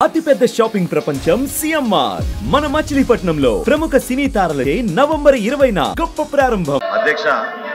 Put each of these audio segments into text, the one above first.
అతిపెద్ద షాపింగ్ ప్రపంచం సిఎంఆర్ మన మచిలీపట్నంలో ప్రముఖ సినీ తారలచే నవంబర్ ఇరవైన గొప్ప ప్రారంభం అధ్యక్ష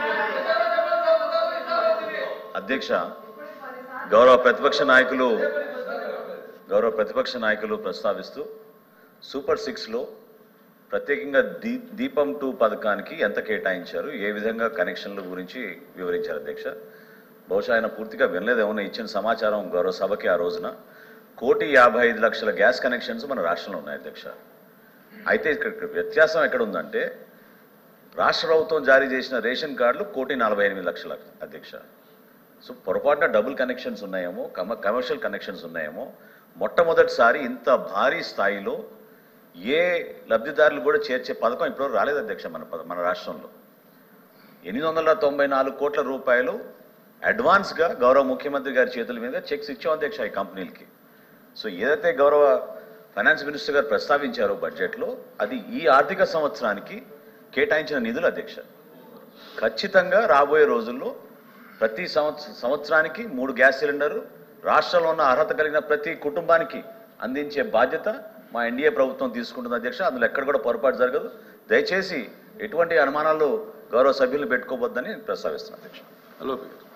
అధ్యక్ష గౌరవ ప్రతిపక్ష నాయకులు గౌరవ ప్రతిపక్ష నాయకులు ప్రస్తావిస్తూ సూపర్ సిక్స్లో ప్రత్యేకంగా దీ దీపం టూ పథకానికి ఎంత కేటాయించారు ఏ విధంగా కనెక్షన్ల గురించి వివరించారు అధ్యక్ష బహుశా ఆయన పూర్తిగా వినలేదేమన్నా ఇచ్చిన సమాచారం గౌరవ సభకి ఆ రోజున కోటి యాభై ఐదు లక్షల గ్యాస్ కనెక్షన్స్ మన రాష్ట్రంలో ఉన్నాయి అధ్యక్ష అయితే ఇక్కడ వ్యత్యాసం ఎక్కడ ఉందంటే రాష్ట్ర ప్రభుత్వం జారీ చేసిన రేషన్ కార్డులు కోటి నలభై ఎనిమిది లక్షల అధ్యక్ష సో పొరపాటున డబుల్ కనెక్షన్స్ ఉన్నాయేమో కమ కమర్షియల్ కనెక్షన్స్ ఉన్నాయేమో మొట్టమొదటిసారి ఇంత భారీ స్థాయిలో ఏ లబ్ధిదారులు కూడా చేర్చే పథకం ఇప్పటివరకు రాలేదు అధ్యక్ష మన పద- మన రాష్ట్రంలో ఎనిమిది వందల తొంభై నాలుగు కోట్ల రూపాయలు అడ్వాన్స్గా గౌరవ ముఖ్యమంత్రి గారి చేతుల మీద చెక్స్ ఇచ్చాం అధ్యక్ష ఈ కంపెనీలకి సో ఏదైతే గౌరవ ఫైనాన్స్ మినిస్టర్ గారు ప్రస్తావించారో బడ్జెట్లో అది ఈ ఆర్థిక సంవత్సరానికి కేటాయించిన నిధులు అధ్యక్ష ఖచ్చితంగా రాబోయే రోజుల్లో ప్రతి సంవత్స సంవత్సరానికి మూడు గ్యాస్ సిలిండర్ రాష్ట్రంలో ఉన్న అర్హత కలిగిన ప్రతి కుటుంబానికి అందించే బాధ్యత మా ఎన్డీఏ ప్రభుత్వం తీసుకుంటుంది అధ్యక్ష అందులో ఎక్కడ కూడా పొరపాటు జరగదు దయచేసి ఎటువంటి అనుమానాలు గౌరవ సభ్యులు పెట్టుకోవద్దని నేను ప్రస్తావిస్తున్నాను అధ్యక్ష హలో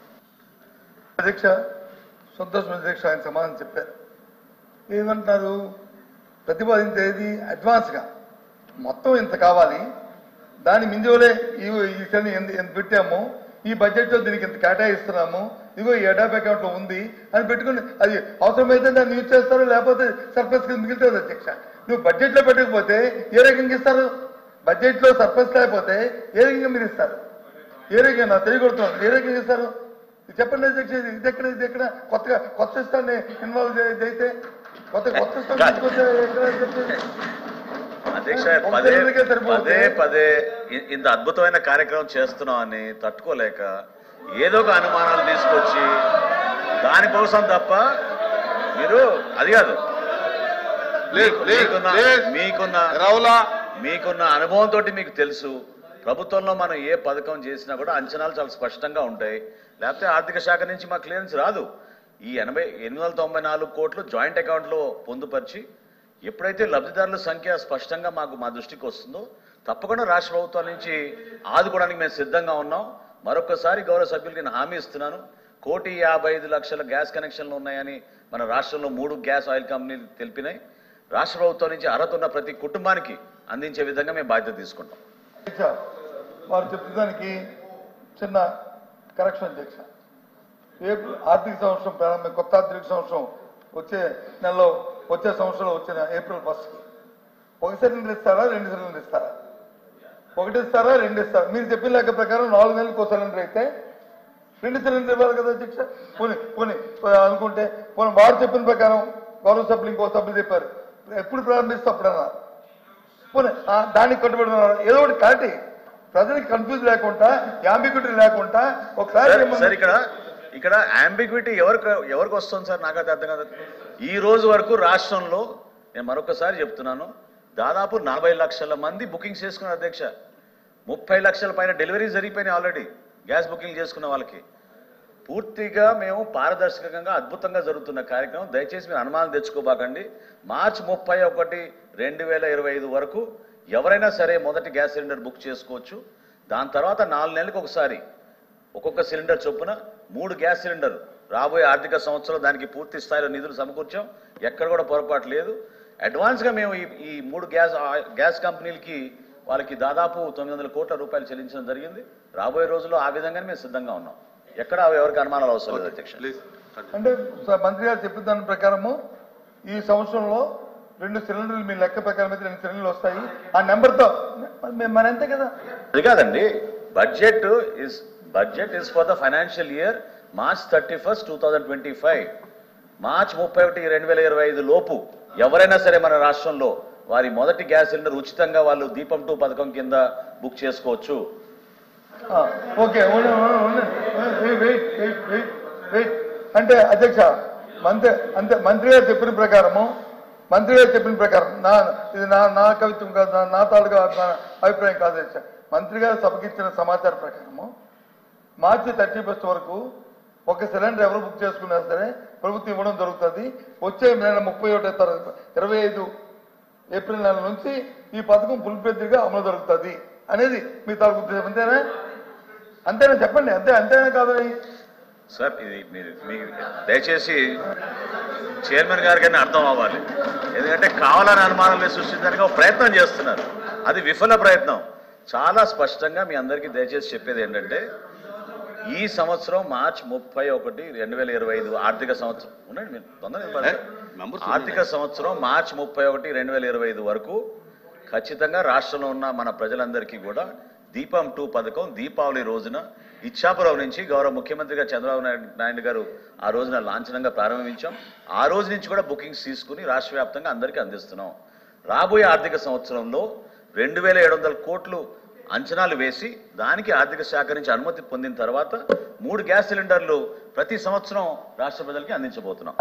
అధ్యక్ష సంతోషం అధ్యక్ష ఆయన సమాధానం చెప్పారు ఏమంటున్నారు ప్రతిపాదించేది అడ్వాన్స్గా మొత్తం ఇంత కావాలి దాని మింజోలే ఈ ఈ శని ఎంత ఎంత పెట్టాము ఈ బడ్జెట్లో దీనికి ఇంత కేటాయిస్తున్నాము ఇదిగో ఈ అడాప్ అకౌంట్లో ఉంది అని పెట్టుకుని అది అవసరమైతే దాన్ని యూజ్ చేస్తారు లేకపోతే సర్ప్లస్ కింద మిగులుతుంది అధ్యక్ష నువ్వు బడ్జెట్లో పెట్టకపోతే ఏ రకంగా ఇస్తారు బడ్జెట్లో సర్ప్లస్ లేకపోతే ఏ రకంగా మీరు ఇస్తారు ఏ రకంగా నా తెలియకొడుతున్నాను ఏ రకంగా ఇస్తారు ఇది చెప్పండి అధ్యక్ష ఇది ఇది ఎక్కడ ఇది ఎక్కడ కొత్తగా కొత్త సిస్టాన్ని ఇన్వాల్వ్ చేస్తే కొత్త కొత్త సిస్టమ్ తీసుకొస్తే ఎక్కడ చెప్పండి అధ్యక్ష ఒక పదే సిలిండర్కే సరిపోతే- పదే పదే ఇ- ఇంత అద్భుతమైన కార్యక్రమం చేస్తున్నాం అని తట్టుకోలేక ఏదో ఒక అనుమానాలు తీసుకొచ్చి దానికోసం తప్ప మీరు అది కాదు ప్లీజ్ ప్లీజ్ మీకున్న ప్లీజ్ మీకున్న రౌలా మీకున్న అనుభవంతో మీకు తెలుసు ప్రభుత్వంలో మనం ఏ పథకం చేసినా కూడా అంచనాలు చాలా స్పష్టంగా ఉంటాయి లేకపోతే ఆర్థిక శాఖ నుంచి మా క్లియరెన్స్ రాదు ఈ ఎనభై ఎనిమిది వందల తొంభై నాలుగు కోట్లు జాయింట్ అకౌంట్లో పొందుపరిచి ఎప్పుడైతే లబ్ధిదారుల సంఖ్య స్పష్టంగా మాకు మా దృష్టికి వస్తుందో తప్పకుండా రాష్ట్ర ప్రభుత్వాల నుంచి ఆదుకోవడానికి మేము సిద్ధంగా ఉన్నాం మరొకసారి గౌరవ సభ్యులకి నేను హామీ ఇస్తున్నాను కోటి యాభై ఐదు లక్షల గ్యాస్ కనెక్షన్లు ఉన్నాయని మన రాష్ట్రంలో మూడు గ్యాస్ ఆయిల్ కంపెనీలు తెలిపినాయి రాష్ట్ర ప్రభుత్వం నుంచి అర్హత ఉన్న ప్రతి కుటుంబానికి అందించే విధంగా మేము బాధ్యత తీసుకుంటాం అధ్యక్ష వారు చెప్తుదానికి చిన్న కరెక్షన్ అధ్యక్ష రేపు ఆర్థిక సంవత్సరం ప్రారంభం కొత్త ఆర్థిక సంవత్సరం వచ్చే నెలలో వచ్చే సంవత్సరంలో వచ్చిన ఏప్రిల్ ఫస్ట్కి ఒక సిలిండర్ ఇస్తారా రెండు సిలిండర్ ఇస్తారా ఒకటి ఇస్తారా రెండు ఇస్తారా మీరు చెప్పిన లెక్క ప్రకారం నాలుగు నెలలకు ఒక సిలిండర్ అయితే రెండు సిలిండర్ ఇవ్వాలి కదా అధ్యక్ష పోనీ పోనీ అనుకుంటే పోనీ వారు చెప్పిన ప్రకారం గౌరవ సభ్యులు ఇంకో సభ్యులు చెప్పారు ఎప్పుడు ప్రారంభిస్తే అప్పుడన్నా పోనీ ఆ, దానికి కట్టుబడి ఉన్నారు ఏదో ఒకటి క్లారిటీ ప్రజలకు కన్ఫ్యూజ్ లేకుండా యాంబిగ్యూటీ లేకుండా ఒక సార్ క్లారిటీ సార్ ఇక్కడ ఇక్కడ అంబిగ్విటీ ఎవరికి ఎవరికి వస్తుంది సార్ నాకు అది అర్థం కాదు ఈ రోజు వరకు రాష్ట్రంలో నేను మరొకసారి చెప్తున్నాను దాదాపు నలభై లక్షల మంది బుకింగ్స్ చేసుకున్నారు అధ్యక్ష ముప్పై లక్షల పైన డెలివరీ జరిగిపోయినాయి ఆల్రెడీ గ్యాస్ బుకింగ్ చేసుకున్న వాళ్ళకి పూర్తిగా మేము పారదర్శకంగా అద్భుతంగా జరుగుతున్న కార్యక్రమం దయచేసి మీరు అనుమానం తెచ్చుకోబాకండి మార్చి ముప్పై ఒకటి రెండు వేల ఇరవై ఐదు వరకు ఎవరైనా సరే మొదటి గ్యాస్ సిలిండర్ బుక్ చేసుకోవచ్చు దాని తర్వాత నాలుగు నెలలకు ఒకసారి ఒక్కొక్క సిలిండర్ చొప్పున మూడు గ్యాస్ సిలిండర్ రాబోయే ఆర్థిక సంవత్సరం దానికి పూర్తి స్థాయిలో నిధులు సమకూర్చాం ఎక్కడ కూడా పొరపాటు లేదు అడ్వాన్స్గా మేము ఈ ఈ మూడు గ్యాస్ ఆ- గ్యాస్ కంపెనీలకి వాళ్ళకి దాదాపు తొమ్మిది వందల కోట్ల రూపాయలు చెల్లించడం జరిగింది రాబోయే రోజుల్లో ఆ విధంగానే మేము సిద్ధంగా ఉన్నాం ఎక్కడ ఎవరికి అనుమానాలు అవసరం లేదు అధ్యక్ష ప్లీజ్ అంటే స- మంత్రి గారు చెప్పిన దాని ప్రకారము ఈ సంవత్సరంలో రెండు సిలిండర్లు మీ లెక్క ప్రకారం అయితే రెండు సిలిండర్లు వస్తాయి ఆ నెంబర్తో మన అంతే కదా అది కాదండి budget is budget is for the financial year March thirty first two thousand twenty five March ముప్పై ఒకటి రెండు వేల ఇరవై ఐదు లోపు ఎవరైనా సరే మన రాష్ట్రంలో వారి మొదటి గ్యాస్ సిలిండర్ ఉచితంగా వాళ్ళు దీపం టూ పథకం కింద బుక్ చేసుకోవచ్చు ఆ, ఓకే ఉండు, ఉండు, ఉండు. Wait, wait, wait, wait, wait. అంటే అధ్యక్ష మంత్రి అంతే మంత్రి గారు చెప్పిన ప్రకారము మంత్రి గారు చెప్పిన ప్రకారం నా ఇది నా నా కవిత్వం కాదు నా- నా తాలూకా నా అభిప్రాయం కాదు అధ్యక్ష మంత్రి గారు సభకి ఇచ్చిన సమాచారం ప్రకారము మార్చి థర్టీ ఫస్ట్ వరకు ఒక సిలిండర్ ఎవరు బుక్ చేసుకున్నా సరే ప్రభుత్వం ఇవ్వడం జరుగుతుంది వచ్చే నెల ముప్పై ఒకటో తారీఖు ఇరవై ఐదు ఏప్రిల్ నెల నుంచి ఈ పథకం ఫుల్ఫెడ్గా అమలు జరుగుతుంది అనేది మీ తాలూకు ఉద్దేశం అంతేనా అంతేనా చెప్పండి అంతే అంతేనా కాదని సార్ ఇది మీరు మీకు దయచేసి చైర్మన్ గారికైనా అర్థం అవ్వాలి ఎందుకంటే కావాలని అనుమానాలు సృష్టించడానికి ఒక ప్రయత్నం చేస్తున్నారు అది విఫల ప్రయత్నం చాలా స్పష్టంగా మీ అందరికీ దయచేసి చెప్పేది ఏంటంటే ఈ సంవత్సరం మార్చ్ ముప్పై ఒకటి రెండు వేల ఇరవై ఐదు ఆర్థిక సంవత్సరం ఉండండి మీరు తొందరగా ఇవ్వండి. members ఆర్థిక సంవత్సరం మార్చ్ ముప్పై ఒకటి రెండు వేల ఇరవై ఐదు వరకు ఖచ్చితంగా రాష్ట్రంలో ఉన్న మన ప్రజలందరికీ కూడా దీపం టూ పథకం దీపావళి రోజున ఇచ్చాపురం నుంచి గౌరవ ముఖ్యమంత్రిగా చంద్రబాబు నాయుడు నాయుడు గారు ఆ రోజున లాంఛనంగా ప్రారంభించాం ఆ రోజు నుంచి కూడా బుకింగ్స్ తీసుకుని రాష్ట్ర వ్యాప్తంగా అందరికీ అందిస్తున్నాం రాబోయే ఆర్థిక సంవత్సరంలో రెండు వేల ఏడు వందల కోట్లు అంచనాలు వేసి దానికి ఆర్థిక శాఖ నుంచి అనుమతి పొందిన తర్వాత మూడు గ్యాస్ సిలిండర్లు ప్రతి సంవత్సరం రాష్ట్ర ప్రజలకి అందించబోతున్నాం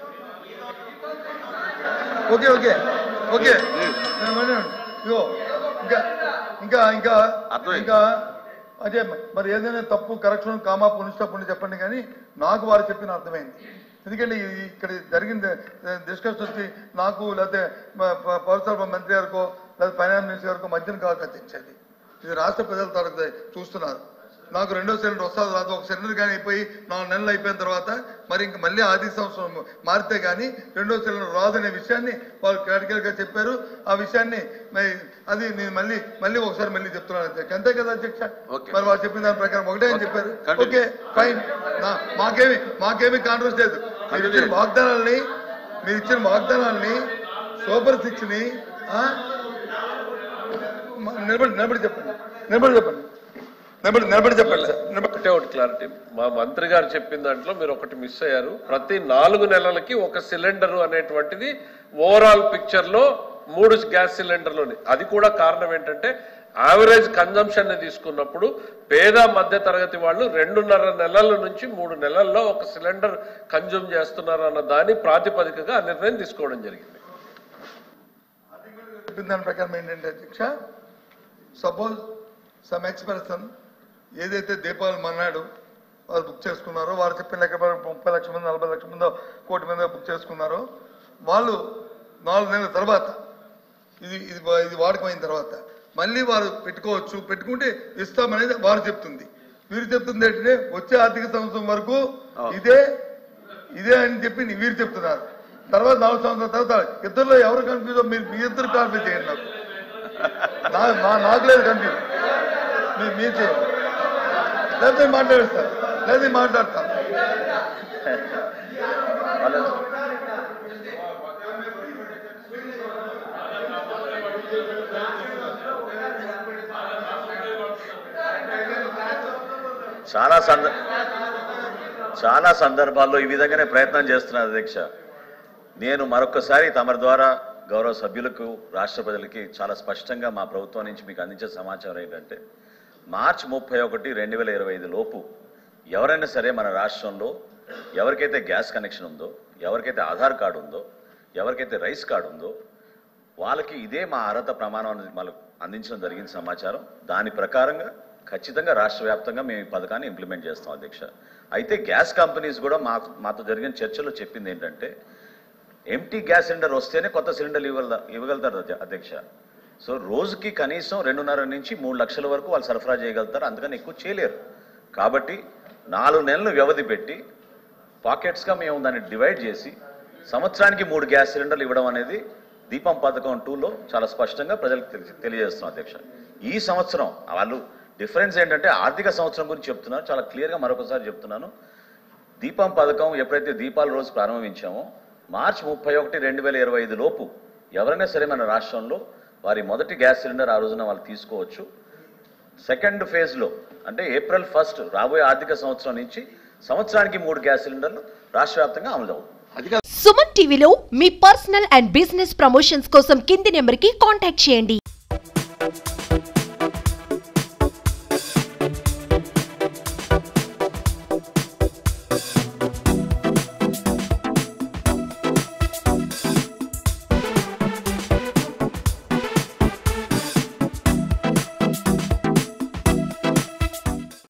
ఓకే ఓకే ఓకే ఇదిగో ఇంకా ఇంకా ఇంకా అర్థమైంది. ఇంకా అదే మరి ఏదైనా తప్పు కరెక్షన్ కామా పునిష్టప్పుడు చెప్పండి కానీ నాకు వారు చెప్పిన అర్థమైంది ఎందుకంటే ఈ- ఇక్కడ జరిగిన డిస్కషన్ వచ్చి నాకు లేకపోతే మ- ప- పౌరసరఫరా మంత్రి గారికో లేదా ఫైనాన్స్ మినిస్టర్ గారికో మధ్యన కాదు కట్టించేది ఇది రాష్ట్ర ప్రజల తరగతి చూస్తున్నారు నాకు రెండో సిలిండర్ వస్తుంది రాదు ఒక సిలిండర్ కానీ అయిపోయి నాలుగు నెలలు అయిపోయిన తర్వాత మరి ఇంక మళ్ళీ ఆర్థిక సంవత్సరం మారితే కానీ రెండో సిలిండర్ రాదనే విషయాన్ని వాళ్ళు క్రిటికల్ గా చెప్పారు ఆ విషయాన్ని మరి అది నేను మళ్ళీ మళ్ళీ ఒకసారి మళ్ళీ చెప్తున్నాను అధ్యక్ష అంతే కదా అధ్యక్ష Okay. మరి వాళ్ళు చెప్పిన దాని ప్రకారం ఒకటే అని చెప్పారు Continue. ఓకే ఫైన్ నా- మాకేమి మాకేమి కాంట్రవర్సీ లేదు మీరు ఇచ్చిన Continue. వాగ్దానాల్ని మీరు ఇచ్చిన వాగ్దానాల్ని సూపర్ సిక్స్ ని ఆ, మ- నిలబడి నిలబడి చెప్పండి నిలబడి చెప్పండి నిలబడి నిలబడి చెప్పండి సార్ నిలబడి ఒకటే ఒకటి క్లారిటీ మా మంత్రి గారు చెప్పిన దాంట్లో మీరు ఒకటి మిస్ అయ్యారు ప్రతి నాలుగు నెలలకి ఒక సిలిండర్ అనేటువంటిది ఓవరాల్ పిక్చర్ లో మూడు గ్యాస్ సిలిండర్లు అది కూడా కారణం ఏంటంటే యావరేజ్ కన్జంప్షన్ ని తీసుకున్నప్పుడు పేద మధ్య తరగతి వాళ్ళు రెండున్నర నెలల నుంచి మూడు నెలల్లో ఒక సిలిండర్ కన్జ్యూమ్ చేస్తున్నారు అన్న దాని ప్రాతిపదికగా ఆ నిర్ణయం తీసుకోవడం జరిగింది చెప్పిన దాని ప్రకారం ఏంటంటే అధ్యక్ష సపోజ్ సమ్ ఎక్స్ పర్సన్ ఏదైతే దీపావళి మన్నాడు వారు బుక్ చేసుకున్నారో వారు చెప్పిన లెక్క ప్రకారం ముప్పై లక్షల మంది నలభై లక్షల మంది కోటి మంది బుక్ చేసుకున్నారో వాళ్ళు నాలుగు నెలల తర్వాత ఇది ఇది వా- ఇది వాడకమైన తర్వాత మళ్ళీ వారు పెట్టుకోవచ్చు పెట్టుకుంటే ఇస్తామనేది వారు చెప్తుంది వీరు చెప్తుంది ఏంటంటే వచ్చే ఆర్థిక సంవత్సరం వరకు ఇదే ఇదే అని చెప్పి వీరు చెప్తున్నారు తర్వాత నాలుగు సంవత్సరాల తర్వాత ఇద్దరులో ఎవరు కన్ఫ్యూజ్ మీరు మీ ఇద్దరు క్లారిఫై చేయండి నాకు నా- నా- నాకు లేదు కన్ఫ్యూజ్ మీరు మీరు చేయండి లేకపోతే మాట్లాడేస్తారు లేదా మాట్లాడతాను చాలా సంద చాలా సందర్భాల్లో ఈ విధంగానే ప్రయత్నం చేస్తున్నారు అధ్యక్ష నేను మరొకసారి తమరి ద్వారా గౌరవ సభ్యులకు రాష్ట్ర ప్రజలకి చాలా స్పష్టంగా మా ప్రభుత్వం నుంచి మీకు అందించే సమాచారం ఏంటంటే మార్చి ముప్పై ఒకటి రెండు వేల ఇరవై ఐదు లోపు ఎవరైనా సరే మన రాష్ట్రంలో ఎవరికైతే గ్యాస్ కనెక్షన్ ఉందో ఎవరికైతే ఆధార్ కార్డు ఉందో ఎవరికైతే రైస్ కార్డు ఉందో వాళ్ళకి ఇదే మా అర్హత ప్రమాణం అనేది మనకు అందించడం జరిగిన సమాచారం దాని ప్రకారంగా ఖచ్చితంగా రాష్ట్ర వ్యాప్తంగా మేము ఈ పథకాన్ని ఇంప్లిమెంట్ చేస్తాం అధ్యక్ష అయితే గ్యాస్ కంపెనీస్ కూడా మాకు మాతో జరిగిన చర్చలో చెప్పింది ఏంటంటే ఎంటీ గ్యాస్ సిలిండర్ వస్తేనే కొత్త సిలిండర్ ఇవ్వగల ఇవ్వగలుగుతారు అధ్య- అధ్యక్ష సో రోజుకి కనీసం రెండున్నర నుంచి మూడు లక్షల వరకు వాళ్ళు సరఫరా చేయగలుగుతారు అందుకని ఎక్కువ చేయలేరు కాబట్టి నాలుగు నెలలు వ్యవధి పెట్టి పాకెట్స్గా మేము దాన్ని డివైడ్ చేసి సంవత్సరానికి మూడు గ్యాస్ సిలిండర్లు ఇవ్వడం అనేది దీపం పథకం టూలో చాలా స్పష్టంగా ప్రజలకు తెలి- తెలియజేస్తున్నాం అధ్యక్ష ఈ సంవత్సరం వాళ్ళు డిఫరెన్స్ ఏంటంటే ఆర్థిక సంవత్సరం గురించి చెప్తున్నారు చాలా క్లియర్గా మరొకసారి చెప్తున్నాను దీపం పథకం ఎప్పుడైతే దీపాల రోజు ప్రారంభించామో మార్చి ముప్పై ఒకటి రెండు వేల ఇరవై ఐదు లోపు ఎవరైనా సరే మన రాష్ట్రంలో వారి మొదటి గ్యాస్ సిలిండర్ ఆ రోజున వాళ్ళు తీసుకోవచ్చు సెకండ్ ఫేజ్లో అంటే ఏప్రిల్ ఫస్ట్ రాబోయే ఆర్థిక సంవత్సరం నుంచి సంవత్సరానికి మూడు గ్యాస్ సిలిండర్లు రాష్ట్ర వ్యాప్తంగా అమలు అవుతుంది సుమన్ టీవీలో మీ పర్సనల్ అండ్ బిజినెస్ ప్రమోషన్స్ కోసం కింది నెంబర్కి కాంటాక్ట్ చేయండి